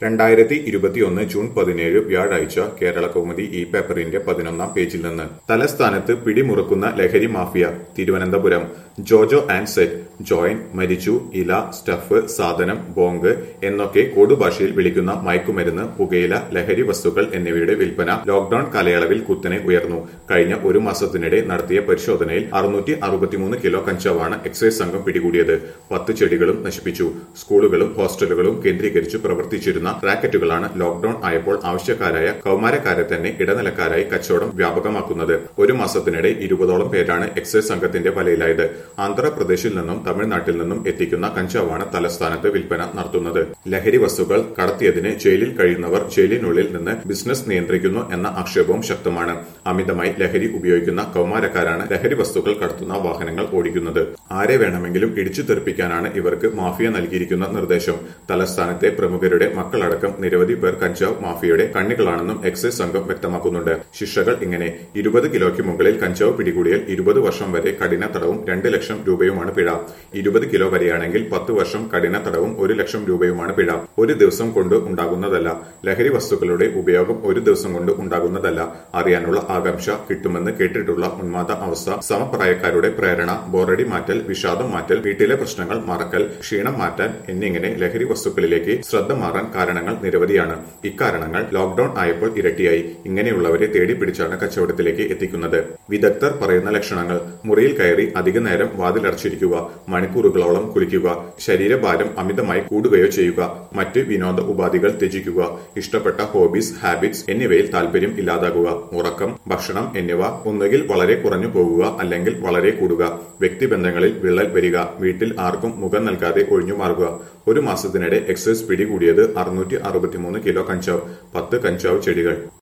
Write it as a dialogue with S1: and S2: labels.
S1: രണ്ടായിരത്തി ഇരുപത്തിയൊന്ന് ജൂൺ പതിനേഴ് വ്യാഴാഴ്ച കേരള കൗമുദി ഈ പേപ്പറിന്റെ പതിനൊന്നാം പേജിൽ നിന്ന് തലസ്ഥാനത്ത് പിടിമുറുക്കുന്ന ലഹരി മാഫിയ തിരുവനന്തപുരം ജോജോ ആൻഡ് സെറ്റ് ജോയിൻ മരിച്ചു ഇല സ്റ്റഫ് സാധനം ബോങ്ക് എന്നൊക്കെ കോഡുഭാഷയിൽ വിളിക്കുന്ന മയക്കുമരുന്ന് പുകയില ലഹരി വസ്തുക്കൾ എന്നിവയുടെ വിൽപ്പന ലോക്ഡൌൺ കാലയളവിൽ കുത്തനെ ഉയർന്നു കഴിഞ്ഞ ഒരു മാസത്തിനിടെ നടത്തിയ പരിശോധനയിൽ അറുന്നൂറ്റി അറുപത്തിമൂന്ന് കിലോ കഞ്ചാവാണ് എക്സൈസ് സംഘം പിടികൂടിയത് പത്ത് ചെടികളും നശിപ്പിച്ചു സ്കൂളുകളും ഹോസ്റ്റലുകളും കേന്ദ്രീകരിച്ച് പ്രവർത്തിച്ചിരുന്ന റാക്കറ്റുകളാണ് ലോക്ഡൌൺ ആയപ്പോൾ ആവശ്യക്കാരായ കൌമാരക്കാരെ തന്നെ ഇടനിലക്കാരായി കച്ചവടം വ്യാപകമാക്കുന്നത് ഒരു മാസത്തിനിടെ ഇരുപതോളം പേരാണ് എക്സൈസ് സംഘത്തിന്റെ വലയിലായത് ആന്ധ്രാപ്രദേശിൽ നിന്നും തമിഴ്നാട്ടിൽ നിന്നും എത്തിക്കുന്ന കഞ്ചാവാണ് തലസ്ഥാനത്ത് വിൽപ്പന നടത്തുന്നത് ലഹരി വസ്തുക്കൾ കടത്തിയതിന് ജയിലിൽ കഴിയുന്നവർ ജയിലിനുള്ളിൽ നിന്ന് ബിസിനസ് നിയന്ത്രിക്കുന്നു എന്ന ആക്ഷേപവും ശക്തമാണ് അമിതമായി ലഹരി ഉപയോഗിക്കുന്ന കൌമാരക്കാരാണ് ലഹരി വസ്തുക്കൾ കടത്തുന്ന വാഹനങ്ങൾ ഓടിക്കുന്നത് ആരെ വേണമെങ്കിലും ഇടിച്ചു തെറിപ്പിക്കാനാണ് ഇവർക്ക് മാഫിയ നൽകിയിരിക്കുന്ന നിർദ്ദേശം തലസ്ഥാനത്തെ പ്രമുഖരുടെ മക്കളടക്കം നിരവധി പേർ കഞ്ചാവ് മാഫിയയുടെ കണ്ണികളാണെന്നും എക്സൈസ് സംഘം വ്യക്തമാക്കുന്നുണ്ട് ശിക്ഷകൾ ഇങ്ങനെ ഇരുപത് കിലോയ്ക്ക് മുകളിൽ കഞ്ചാവ് പിടികൂടിയാൽ ഇരുപത് വർഷം വരെ കഠിന തടവും രണ്ട് ലക്ഷം രൂപയുമാണ് പിഴ ഇരുപത് കിലോ വരെയാണെങ്കിൽ പത്ത് വർഷം കഠിന തടവും ഒരു ലക്ഷം രൂപയുമാണ് പിഴ ഒരു ദിവസം കൊണ്ട് ഉണ്ടാകുന്നതല്ല ലഹരി വസ്തുക്കളുടെ ഉപയോഗം ഒരു ദിവസം കൊണ്ട് ഉണ്ടാകുന്നതല്ല അറിയാനുള്ള ആകാംക്ഷ കിട്ടുമെന്ന് കേട്ടിട്ടുള്ള ഉന്മാദ അവസ്ഥ സമപ്രായക്കാരുടെ പ്രേരണ ബോറടി മാറ്റൽ വിഷാദം മാറ്റൽ വീട്ടിലെ പ്രശ്നങ്ങൾ മറക്കൽ ക്ഷീണം മാറ്റാൻ എന്നിങ്ങനെ ലഹരി വസ്തുക്കളിലേക്ക് ശ്രദ്ധ മാറാൻ കാരണങ്ങൾ നിരവധിയാണ് ഇക്കാരണങ്ങൾ ലോക്ഡൌൺ ആയപ്പോൾ ഇരട്ടിയായി ഇങ്ങനെയുള്ളവരെ തേടി പിടിച്ചാണ് കച്ചവടത്തിലേക്ക് എത്തിക്കുന്നത് വിദഗ്ധർ പറയുന്ന ലക്ഷണങ്ങൾ മുറിയിൽ കയറി അധിക നേരം വാതിലടച്ചിരിക്കുക മണിക്കൂറുകളോളം കുളിക്കുക ശരീരഭാരം അമിതമായി കൂടുകയോ ചെയ്യുക മറ്റ് വിനോദ ഉപാധികൾ ത്യജിക്കുക ഇഷ്ടപ്പെട്ട ഹോബീസ് ഹാബിറ്റ്സ് എന്നിവയിൽ താല്പര്യം ഇല്ലാതാകുക ഉറക്കം ഭക്ഷണം എന്നിവ ഒന്നുകിൽ വളരെ കുറഞ്ഞു പോകുക അല്ലെങ്കിൽ വളരെ കൂടുക വ്യക്തിബന്ധങ്ങളിൽ വിള്ളൽ വരിക വീട്ടിൽ ആർക്കും മുഖം നൽകാതെ ഒഴിഞ്ഞു മാറുക ഒരു മാസത്തിനിടെ എക്സൈസ് പിടികൂടിയത് അറുന്നൂറ്റി അറുപത്തിമൂന്ന് കിലോ കഞ്ചാവ് പത്ത് കഞ്ചാവ് ചെടികൾ